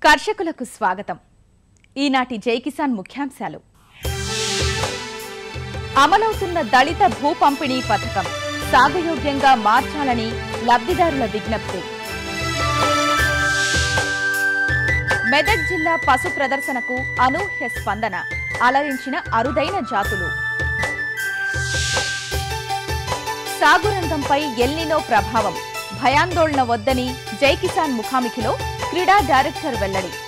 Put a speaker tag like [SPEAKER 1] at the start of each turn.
[SPEAKER 1] కర్షకులకు స్వాగతం ఈనాటి జై కిసాన్ ముఖ్యాంశాలు అమలవుతున్న దళిత భూ పంపిణీ పథకం సాగుయోగ్యంగా మార్చాలని లబ్ధిదారుల విజ్ఞప్తి మెదక్ జిల్లా పశు ప్రదర్శనకు అనూహ్య స్పందన అలరించిన అరుదైన జాతులు సాగు రంగంపై ఎల్నినో ప్రభావం భయాందోళన వద్దని జై కిసాన్ ముఖాముఖిలో క్రీడా డైరెక్టర్ వెల్లడి